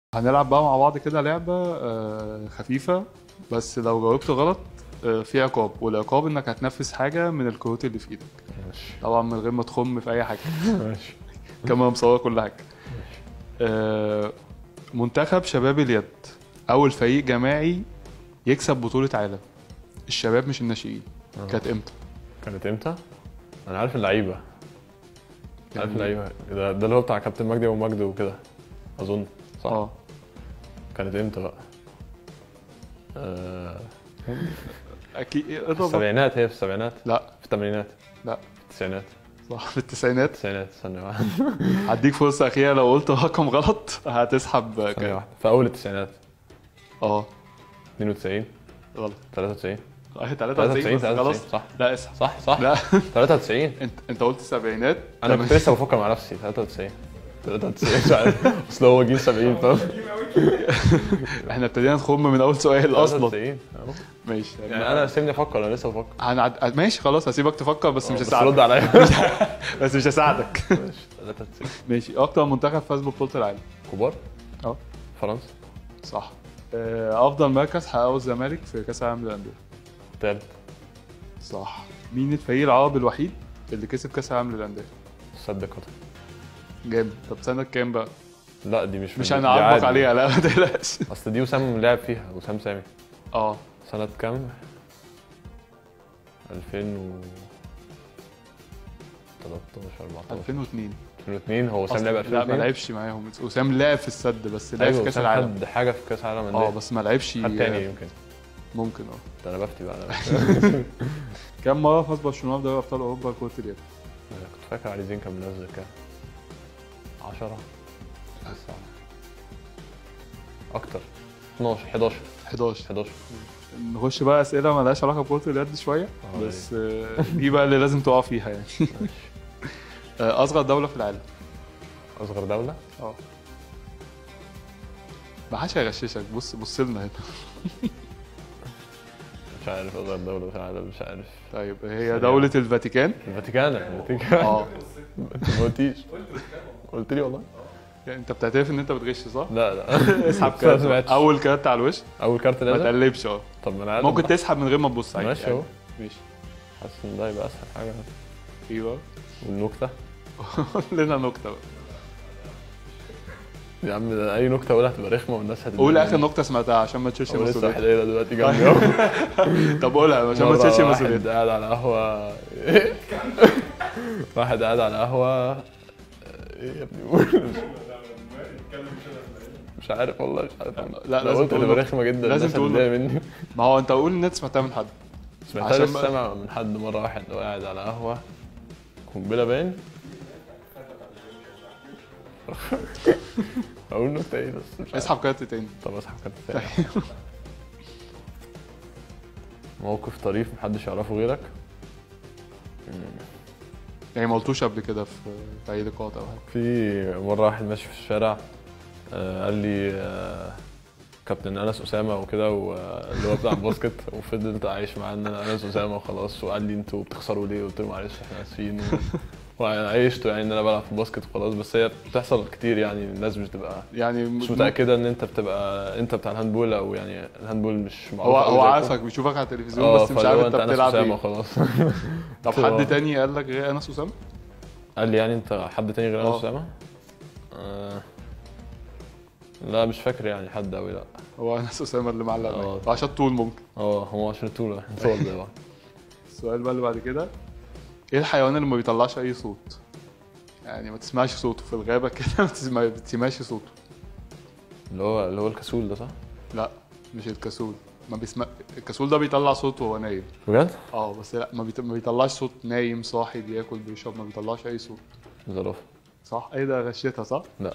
هنلعب بقى مع بعض كده لعبة آه، خفيفة بس لو جاوبت غلط آه، في عقاب والعقاب انك هتنفذ حاجة من الكروت اللي في ايدك ماشي طبعا من غير ما تخم في اي حاجة ماشي كما مصور كل حاجة آه، منتخب شباب اليد اول فريق جماعي يكسب بطولة عالم الشباب مش الناشئين آه. كانت امتى؟ كانت امتى؟ انا عارف اللعيبه عارف يعني- اللعيبه ده, ده اللي هو بتاع كابتن مجدي ومجدي وكده اظن صح اه كانت امتى بقى؟ آه اكيد في اضرب السبعينات هي في السبعينات لا في الثمانينات لا في التسعينات صح في التسعينات التسعينات ثانية واحدة هديك فرصة أخيرة لو قلت رقم غلط هتسحب ثانية كام واحدة في أول التسعينات اه 92 غلط 93 اه 93 93 بس خلاص 93 صح لا اسحب صح صح لا 93 انت انت قلت السبعينات انا تمام. كنت لسه بفكر مع نفسي 93 93 مش عارف اصل هو جيل 70 فاهم احنا ابتدينا نخم من اول سؤال اصلا 93 أهو. ماشي يعني انا سيبني افكر انا لسه بفكر هنعد... ماشي خلاص هسيبك تفكر بس مش بس هساعدك رد عليا بس مش هساعدك ماشي 93 ماشي اكتر منتخب فاز ببطولة العالم كبار اه فرنسا صح آه، افضل مركز حققه الزمالك في كاس العالم للانديه تالت صح مين الفريق العربي الوحيد اللي كسب كاس العالم للانديه سد قطر جامد طب سنه كام بقى لا دي مش مش دي هنعاقبك عادي. عليها لا ما تقلقش اصل دي وسام لعب فيها وسام سامي اه سنة كام؟ 2000 و 13 14 2002 2002 هو وسام أصلاً لعب لا ما 2002 لعبش معاهم وسام لعب في السد بس لعب ايوه في كاس وسام العالم خد حاجة في كاس العالم اه اه بس ما لعبش خد تاني يمكن ممكن اه ده انا بفتي بقى انا كم مره فاز برشلونه بدوري ابطال اوروبا كره اليد أنا كنت فاكر علي زين كان منزل كام 10 9 اكتر 12 11 11 11 نخش بقى اسئله ما لهاش علاقه بكره اليد شويه آه، بس آه، دي بقى اللي لازم تقع فيها يعني آه، اصغر دوله في العالم اصغر دولة اه ما حدش هيغششك بص بص لنا هنا مش عارف اصغر دولة في العالم مش عارف طيب هي دوله الفاتيكان الفاتيكان الفاتيكان اه انت ما قلتيش قلت لي والله يعني انت بتعترف ان انت بتغش صح؟ لا لا اسحب بس أنا ما كارت سمعتش. اول كارت على الوش اول كارت ما لازم تقلبش اه طب ما انا عارف ممكن تسحب من غير ما تبص عادي ماشي يعني. اهو ماشي حاسس ان ده يبقى اسهل حاجه ايوه والنكته قول لنا نكته بقى يا عم ده اي نكته اقولها هتبقى رخمه والناس هتتضايق قول اخر مني. نكته سمعتها عشان ما تشيلش هو لسه مسؤوليه حليله دلوقتي جنبي اهو طب قولها عشان ما مرة تشيلش واحد مسؤوليه قاعد على قهوه واحد قاعد على قهوه ايه يا ابني قول مش عارف والله مش عارف لا، لو لازم قلت تقول تبقى نكتة. رخمه جدا لازم الناس تقول هتتضايق مني ما هو انت قول ان انت سمعتها من حد سمعتها عشان لسه بقى- سامع من حد مره واحد هو قاعد على قهوه قنبله باين اقول نكته ايه بس مش عارف. اسحب كارت تاني طب اسحب كارت تاني موقف طريف محدش يعرفه غيرك يعني ما قلتوش قبل كده في في اي لقاء او حاجه في مره واحد ماشي في الشارع آه، قال لي آه، كابتن انس اسامه وكده واللي هو بتاع الباسكت وفضلت عايش معاه ان انا انس اسامه وخلاص وقال لي انتوا بتخسروا ليه قلت له معلش احنا اسفين و... وعيشته يعني ان انا بلعب في الباسكت وخلاص بس هي بتحصل كتير يعني الناس مش بتبقى يعني مش متاكده ان انت بتبقى انت بتاع الهاندبول او يعني الهاندبول مش معروف هو أوي هو زيكم. عارفك بيشوفك على التلفزيون اه بس مش فاللي عارف هو انت أنس بتلعب أسامة ايه وخلاص طب حد تاني قال لك غير انس اسامه؟ قال لي يعني انت حد تاني غير اه. انس اسامه؟ آه لا مش فاكر يعني حد قوي لا هو انس اسامه اللي معلق اه. معاك عشان طول ممكن اه هو عشان الطول احنا صور زي بعض السؤال بقى اللي بعد كده ايه الحيوان اللي ما بيطلعش اي صوت؟ يعني ما تسمعش صوته في الغابه كده ما تسمع- ما بتسمعش صوته اللي هو اللي هو الكسول ده صح؟ لا مش الكسول ما بيسمع الكسول ده بيطلع صوت وهو نايم بجد؟ اه بس لا ما, بيط... ما بيطلعش صوت نايم صاحي بياكل بيشرب ما بيطلعش اي صوت زرافه صح ايه ده غشيتها صح لا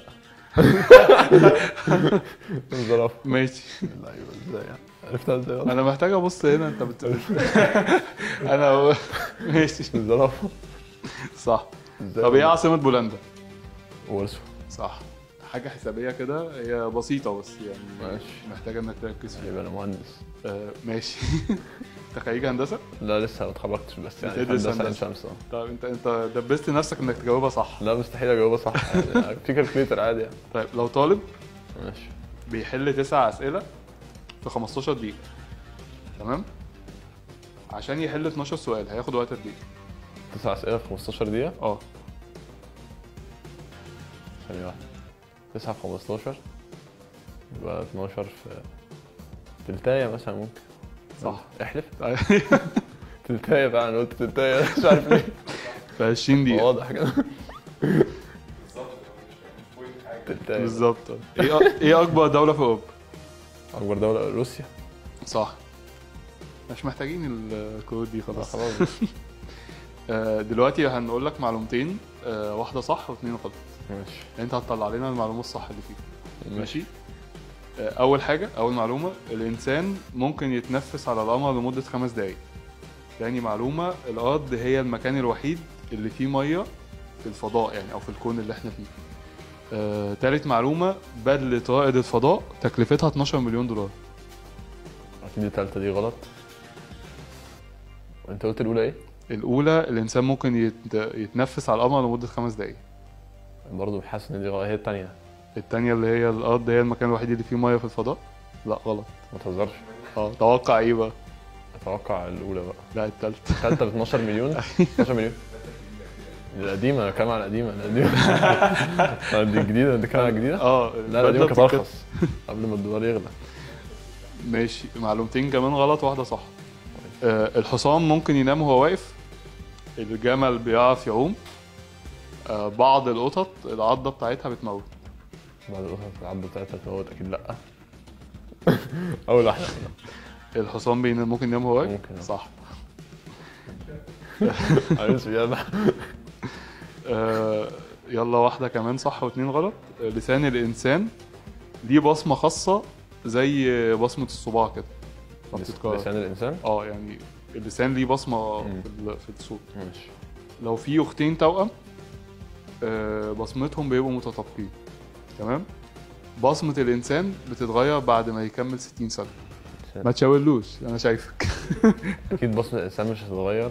زرافه ماشي لا ايوه ازاي يعني؟ عرفتها ازاي والله؟ انا محتاج ابص هنا انت بت... انا هو- ماشي زرافه صح ازاي طب ايه عاصمة بولندا؟ ورسو صح حاجة حسابية كده هي بسيطة بس يعني ماشي. محتاجة انك تركز فيها يبقى انا مهندس آه ماشي انت خريج هندسة؟ لا لسه ما اتخرجتش بس يعني بتدرس هندسه عين هندسة. شمس اه طيب انت انت دبست نفسك انك تجاوبها صح لا مستحيل اجاوبها صح يعني في كالكليتر عادي يعني طيب لو طالب ماشي بيحل تسع اسئله في 15 دقيقه تمام عشان يحل 12 سؤال هياخد وقت قد ايه تسع اسئله في 15 دقيقه اه ثانيه واحده 9 في 15 يبقى 12 في تلتاية مثلا ممكن صح احلف تلتاية فعلا قلت تلتاية مش عارف ليه في 20 دقيقه واضح كده تلتاية بالظبط ايه أ- ايه اكبر دوله في اوروبا اكبر دولة روسيا صح مش محتاجين الكود دي خلاص خلاص آه، دلوقتي هنقول لك معلومتين آه، واحده صح واثنين غلط ماشي انت هتطلع لنا المعلومه الصح اللي فيه ماشي آه، اول حاجه اول معلومه الانسان ممكن يتنفس على القمر لمده خمس دقايق تاني معلومه الارض هي المكان الوحيد اللي فيه ميه في الفضاء يعني او في الكون اللي احنا فيه آه، تالت معلومه بدلة رائد الفضاء تكلفتها 12 مليون دولار اكيد التالتة دي غلط وانت قلت الاولى ايه؟ الاولى الانسان ممكن يت- يتنفس على القمر لمده خمس دقايق برضه حاسس ان دي غلط هي التانية التانية اللي هي الارض هي المكان الوحيد اللي فيه ميه في الفضاء لا غلط ما تهزرش اه توقع ايه بقى اتوقع الاولى بقى لا التالتة التالتة ب 12 مليون 12 مليون دي القديمة انا كلام على القديمة القديمة آه، دي الجديدة انت كلام على الجديدة؟ اه لا القديمة كانت البدلة بتتكتب. ارخص قبل ما الدولار يغلى ماشي معلومتين كمان غلط واحدة صح آه الحصان ممكن ينام وهو واقف الجمل بيعرف يعوم آه بعض القطط العضة بتاعتها بتموت بعد القطط العضة بتاعتها تموت اكيد لا اول واحدة الحصان بينام ممكن ينام وهو واقف ممكن، آه. صح عايز يلا آه يلا واحدة كمان صح واتنين غلط آه لسان الإنسان ليه بصمة خاصة زي بصمة الصباع كده ما بتتكرر لسان الانسان اه يعني اللسان ليه بصمة مم. في, ال- في الصوت ماشي لو في اختين توأم آه، بصمتهم بيبقوا متطابقين تمام بصمة الإنسان بتتغير بعد ما يكمل 60 سنة ما تشاورلوش أنا شايفك اكيد بصمة الانسان مش هتتغير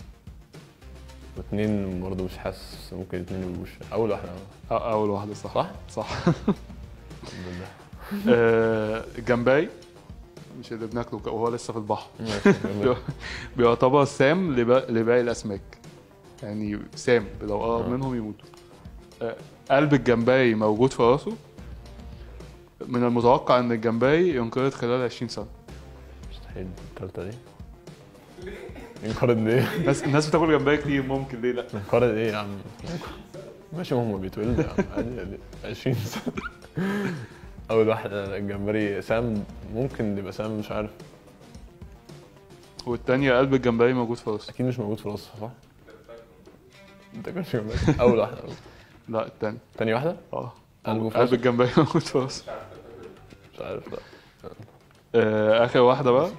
واتنين برضه مش حاسس ممكن اتنين ميبقوش اول واحدة آه، أول واحدة صح صح؟ صح الحمد لله آه، الجمبري مش اللي بناكله وهو لسه في البحر ماشي بيعتبر سام لبا- لباقي الأسماك يعني سام لو قرب آه. منهم يموتوا آه، قلب الجمبري موجود في راسه من المتوقع ان الجمبري ينقرض خلال 20 سنه مستحيل التالتة دي ينقرض ليه؟ الناس الناس بتاكل جمبري كتير ممكن ليه لا ينقرض ايه يا عم؟ ماشي ما هم بيتولدوا يا عم عادي عادي. 20 سنة أول واحد الجمبري سام ممكن يبقى سام مش عارف والتانية قلب الجمبري موجود في راسه أكيد مش موجود في راسه صح؟ أنت كنتش جمبري أول واحدة أول. لا التاني تاني واحدة؟ اه قلبه في قلب راسه؟ الجمبري موجود في راسه مش عارف لا آه اخر واحده بقى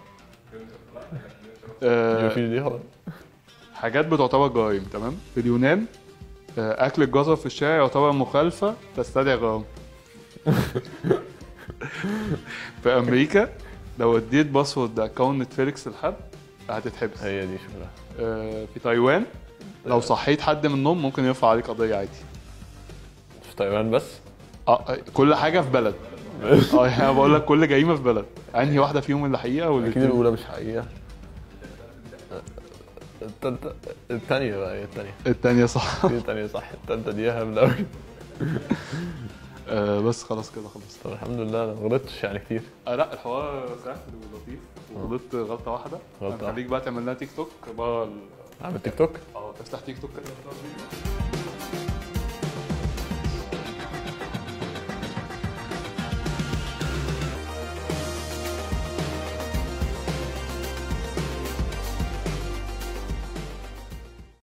آه يوفي دي خلاص حاجات بتعتبر جرائم تمام في اليونان آه اكل الجزر في الشارع يعتبر مخالفه تستدعي غرام في امريكا لو اديت باسورد اكونت نتفليكس لحد هتتحبس هي دي شغلها آه في تايوان لو صحيت حد من النوم ممكن يرفع عليك قضيه عادي في تايوان بس اه كل حاجه في بلد اه يعني أنا بقول لك كل جريمه في بلد انهي واحده فيهم اللي حقيقه واللي أكيد الأولى مش حقيقة التالتة التانية بقى هي التانية التانية صح دي التانية صح التالتة دي أهم أوي آه بس خلاص كده خلصت طب الحمد لله أنا ما غلطتش يعني كتير آه لا الحوار سهل ولطيف وغلطت غلطه واحده غلطة خليك بقى تعمل لها تيك توك بقى ال- عامل تيك توك اه تفتح تيك توك كده